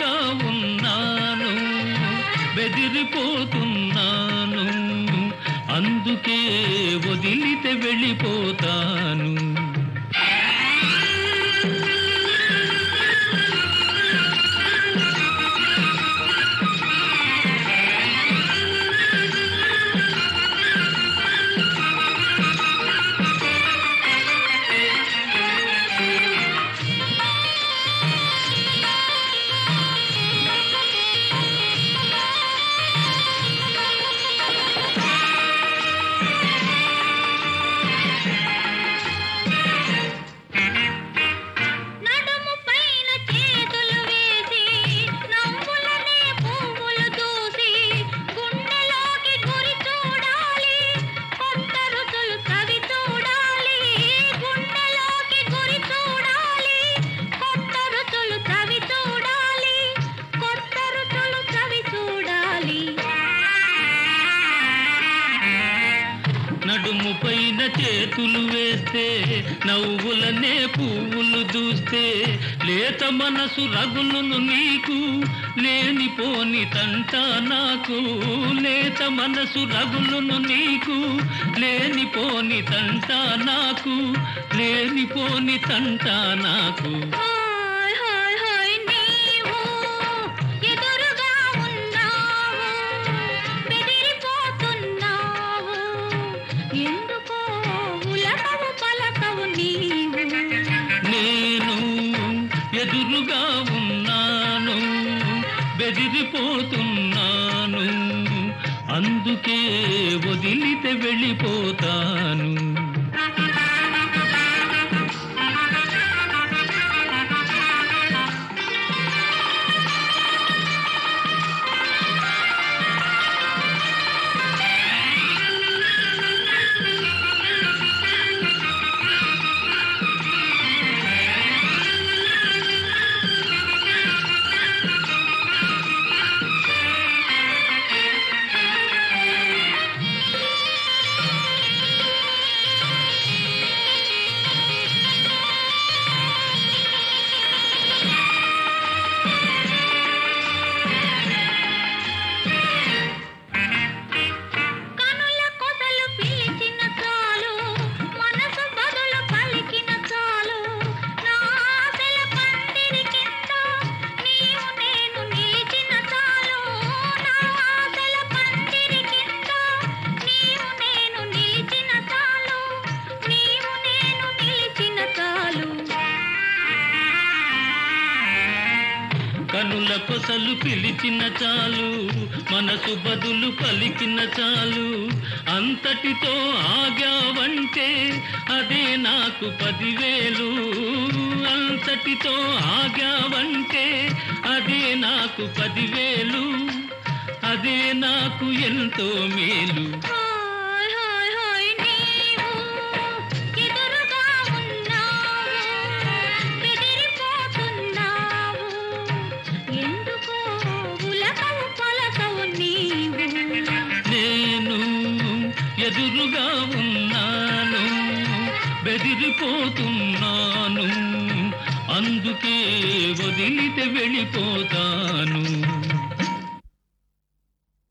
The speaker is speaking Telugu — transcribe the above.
ఎదురుగా ఉన్నాను బెదిరిపోతున్నాను అందుకే వదిలితే వెళ్ళిపోతాను నడుము పైన చేతులు వేసి నవ్వులనే పువ్వులు దూసి గుండెలోకి గురి చూడాలి కొత్త రుచులు కవి చూడాలి గుండెలోకి గురి చూడాలి కొత్త రుచులు కవి చూడాలి కొత్త రుచులు కవి చూడాలి నడుము పైన చేతులు వేస్తే నవ్వులనే పువ్వులు దూస్తే లేత మనసు రగులును నీకు లేనిపోని తంట నాకు లేత మనసు రగులును నీకు లేనిపోని తంట నాకు లేనిపోని తంట నాకు హాయ్ హాయ్ హాయ్ నీవు ఎదురుగా ఉన్నావు బెదిరిపోతున్నావు ఎందుకో ఉలకవు పలకవు నీవు నేను ఎదురుగా ఉన్నాను బెదిరిపోతున్నాను అందుకే వదిలితే వెళ్ళిపోతాను కనుల కొసలు పిలిచిన చాలు మనసు బదులు పలికిన చాలు నా ఆశల పందిరి కింద నీవు నేను నిలిచిన చాలు నా ఆశల పందిరి కింద నీవు నేను నిలిచిన చాలు నీవు నేను నిలిచిన చాలు కనుల కొసలు పిలిచిన చాలు మనసు బదులు పలికిన చాలు అంతటితో ఆగావంటే అదే నాకు పదివేలు అంతటితో ఆగావంటే అదే నాకు పదివేలు అదే నాకు ఎంతో మేలు హాయ్ హాయ్ హాయ్ నీవు ఎదురుగా ఉన్నావు బెదిరిపోతున్నావు ఎందుకో ఉలకవు పలకవు నీవు నేను ఎదురుగా ఉన్నాను బెదిరిపోతున్నాను అందుకే వదిలితే వెళ్ళిపోతాను